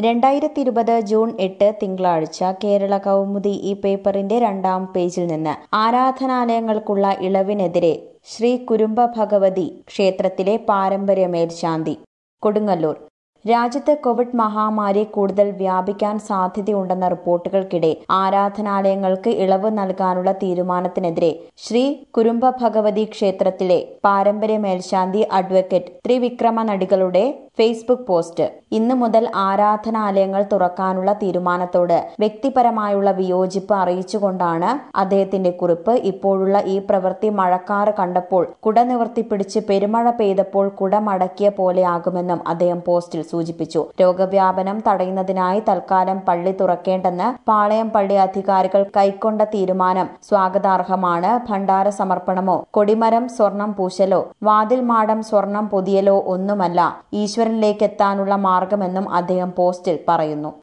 രണ്ടായിരത്തി ഇരുപത് ജൂൺ എട്ട് തിങ്കളാഴ്ച കേരള കൗമുദി ഈ പേപ്പറിന്റെ രണ്ടാം പേജിൽ നിന്ന് ആരാധനാലയങ്ങൾക്കുള്ള ഇളവിനെതിരെ ശ്രീ കുരുംബ ഭഗവതി ക്ഷേത്രത്തിലെ പാരമ്പര്യ മേൽശാന്തി കൊടുങ്ങല്ലൂർ രാജ്യത്ത് കോവിഡ് മഹാമാരി കൂടുതൽ വ്യാപിക്കാൻ സാധ്യതയുണ്ടെന്ന റിപ്പോർട്ടുകൾക്കിടെ ആരാധനാലയങ്ങൾക്ക് ഇളവ് നൽകാനുള്ള തീരുമാനത്തിനെതിരെ ശ്രീ കുരുംബ ഭഗവതി ക്ഷേത്രത്തിലെ പാരമ്പര്യ മേൽശാന്തി അഡ്വക്കേറ്റ് ത്രിവിക്രമ നടികളുടെ ഫേസ്ബുക്ക് പോസ്റ്റ് ഇന്നു മുതൽ ആരാധനാലയങ്ങൾ തുറക്കാനുള്ള തീരുമാനത്തോട് വ്യക്തിപരമായുള്ള വിയോജിപ്പ് അറിയിച്ചുകൊണ്ടാണ് അദ്ദേഹത്തിന്റെ കുറിപ്പ് ഇപ്പോഴുള്ള ഈ പ്രവൃത്തി മഴക്കാറ് കണ്ടപ്പോൾ കുട നിവർത്തിപ്പിടിച്ച് പെരുമഴ പെയ്തപ്പോൾ കുട മടക്കിയ പോലെയാകുമെന്നും അദ്ദേഹം പോസ്റ്റിൽ സൂചിപ്പിച്ചു രോഗവ്യാപനം തടയുന്നതിനായി തൽക്കാലം പള്ളി തുറക്കേണ്ടെന്ന് പാളയം പള്ളി അധികാരികൾ കൈക്കൊണ്ട തീരുമാനം സ്വാഗതാർഹമാണ് ഭണ്ഡാര സമർപ്പണമോ കൊടിമരം സ്വർണം പൂശലോ വാതിൽ മാടം സ്വർണം പൊതിയലോ ഒന്നുമല്ല ഈശ്വരനിലേക്ക് എത്താനുള്ള മാർഗമെന്നും അദ്ദേഹം പോസ്റ്റിൽ പറയുന്നു